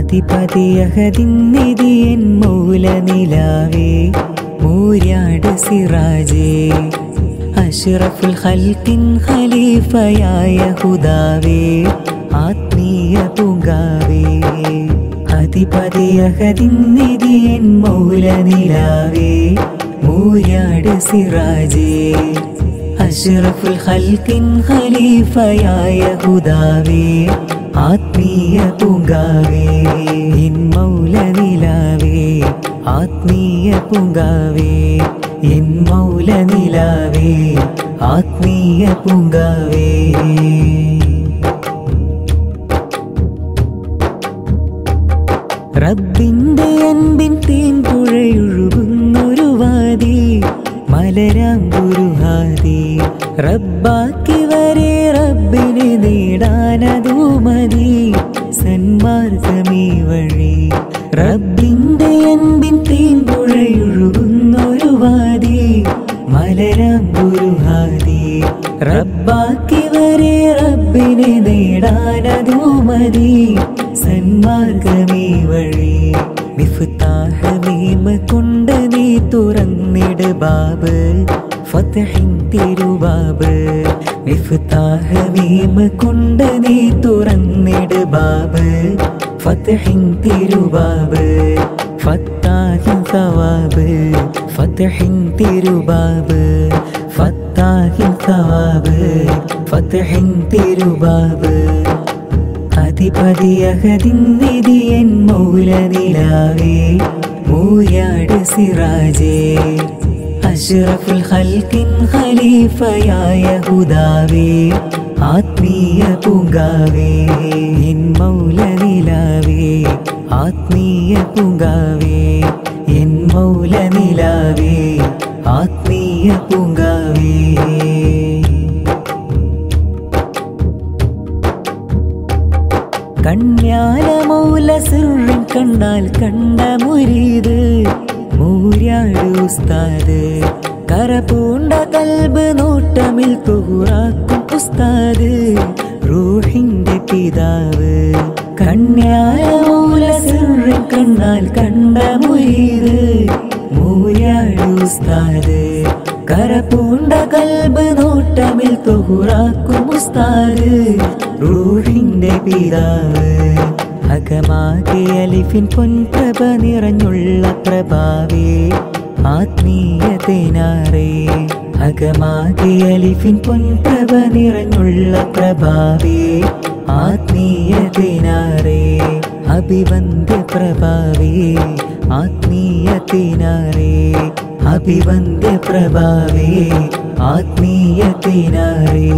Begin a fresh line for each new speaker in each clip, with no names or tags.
അധിപതിയഹതിന്നിധിയൻ മൗല നിലാവേ മൂര്യാട് സിറാജേ അഷ്റഫുൽ ഖൽക്കിൻ ഖലീഫയായ ഹുദാവേ ആത്മീയ പൂങ്കാവേ അധിപതിയഹതിന്നിധിയൻ മൗല നിലാവേ മൂര്യാട് സിറാജേ അഷ്റഫുൽ ഖൽക്കിൻ ഖലീഫയായ ഹുദാവേ ആത്മീയ പൂങ്കാവേ എൻ മൗല നിലാവേ ആത്മീയ പൂങ്കാവേ എൻ മൗല നിലാവേ ആത്മീയ പൂങ്കാവേ റബ്ബിന്റെ അൻപിൻ തേൻപുഴയൊഴുകുന്നൊരു വാതി മലരാം ഗുരുഹാദി റബ്ബാക്കി വരെ റബ്ബിനെ നേടാനതൂ മതി സന്മാർഗമീ വഴി റബ്ബിന്റെ അൻപിൻ തേൻപുഴയൊഴുകുന്നൊരു വാതി മലരാം ഗുരുഹാദി റബ്ബാക്കി വരെ റബ്ബിനെ നേടാനതൂ മതി സന്മാർഗമീ വഴി മിഫ്താഹമീമ കൊണ്ട് നീ തുറന്നിട് ബാബ് ഫതഹിൻ തിരുബാബ് മിഫ്താഹമീമ കൊണ്ട് നീ തുറന്നിട് ബാബ് ഫതഹിൻ തിരുബാബ് ഫത്താഹിൻ സവാബ് ഫതഹിൻ തിരുബാബ് ഫത്താഹിൻ സവാബ് ഫതഹിൻ തിരുബാബ് അധിപതിയഹതിന്നിധിയൻ മൗല നിലാവേ മൂയാട് സിറാജേ അഷ്റഫുൽ ഖൽക്കിൻ ഖലീഫയായ ഹുദാവേ ആത്മീയ പൂങ്കാവേ എൻ മൗല നിലാവേ ആത്മീയ പൂങ്കാവേ എൻ മൗല നിലാവേ ആത്മീയ പൂങ്കാവേ കണ്യാലമൗല സിറിൻ കണ്ടാൽ കണ്ട മുരീത് മൂര്യാട് ഉസ്താദ് കരപൂണ്ട കൽബ് നോട്ടമിൽ തുഹുറാക്കും ഉസ്താദ് റൂഹിന്റെ പിതാവ് കണ്യാലമൗല സിറിൻ കണ്ടാൽ കണ്ട മുരീത് മൂര്യാട് ഉസ്താദ് കരപൂണ്ട കൽബ് നോട്ടമിൽ തുഹുറാക്കും ഉസ്താദ് റൂഹിന്റെ പിതാവ് അകമാകെ അലിഫിൻ പൊൻപ്രഭ നിറഞ്ഞുള്ള പ്രഭാവേ ആത്മീയതേനാറേ അകമാകെ അലിഫിൻ പൊൻപ്രഭ നിറഞ്ഞുള്ള പ്രഭാവേ ആത്മീയതേനാറേ അഭിവന്ദ്യ പ്രഭാവേ ആത്മീയതേനാറേ അഭിവന്ദ്യ പ്രഭാവേ ആത്മീയതേനാറേ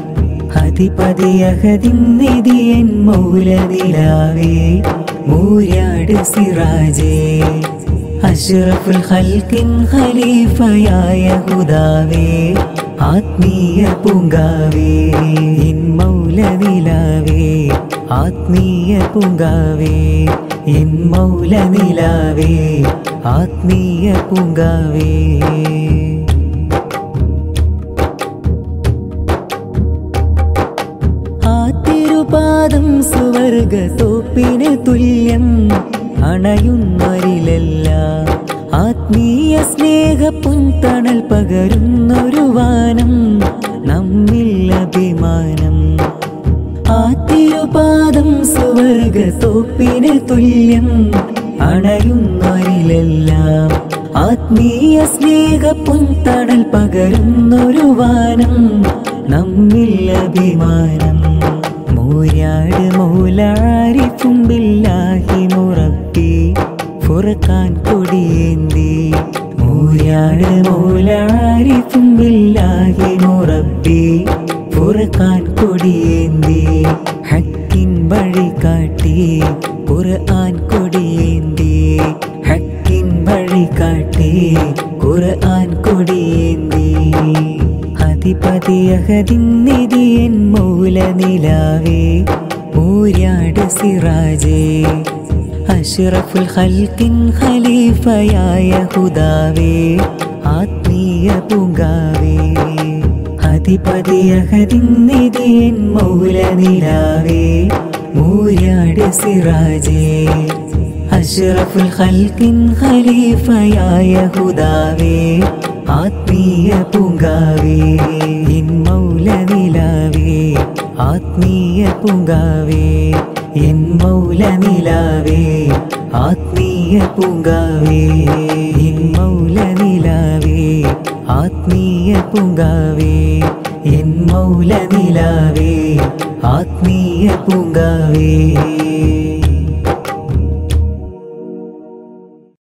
അധിപതിയഹതിന്നിധിയൻ മൗല നിലാവേ മൂര്യാട് സിറാജേ അഷ്റഫുൽ ഖൽക്കിൻ ഖലീഫയായ ഹുദാവേ ആത്മീയ പൂങ്കാവേ എൻ മൗല നിലാവേ ആത്മീയ പൂങ്കാവേ എൻ മൗല നിലാവേ ആത്മീയ പൂങ്കാവേ ആ തിരുപാദം സുവർഗ തോപ്പിന് തുല്യം അണയുന്നൊരിലല്ല ആത്മീയ സ്നേഹ പുൻതണൽ പകരുന്നൊരു വാനം നമ്മിൽ അഭിമാനം ആ തിരുപാദം സുവർഗ തോപ്പിന് തുല്യം അണയുന്നൊരിലെല്ലാം ആത്മീയ സ്നേഹ പുൻതണൽ പകരുന്നൊരു വാനം നമ്മിൽ അഭിമാനം മൂര്യാട് മൗലാരിഫും ബില്ലാഹി മുറബി ഫുറക്കാൻ കൊടിയേന്തി മൂര്യാട് മൗലാരിഫും ബില്ലാഹി മുറബി ഫുറക്കാൻ കൊടിയേന്തി ഹക്കിൻ വഴി കാട്ടി ഖുർആൻ കൊടിയേന്തി ഹക്കിൻ വഴി കാട്ടി ഖുർആൻ കൊടിയേന്തി അധിപതിയഹതിന്നിധിയൻ മൗല നിലാവേ മൂര്യാട് സിറാജേ അഷ്റഫുൽ ഖൽക്കിൻ ഖലീഫയായ ഹുദാവേ ആത്മീയ പൂങ്കാവേ അധിപതിയഹതിന്നിധിയൻ മൗല നിലാവേ മൂര്യാട് സിറാജേ അഷ്റഫുൽ ഖൽക്കിൻ ഖലീഫയായ ഹുദാവേ ആത്മീയ പൂങ്കാവേ എൻ മൗല നിലാവേ ആത്മീയ പൂങ്കാവേ എൻ മൗല നിലാവേ ആത്മീയ പൂങ്കാവേ എൻ മൗല നിലാവേ ആത്മീയ പൂങ്കാവേ എൻ മൗല നിലാവേ ആത്മീയ പൂങ്കാവേ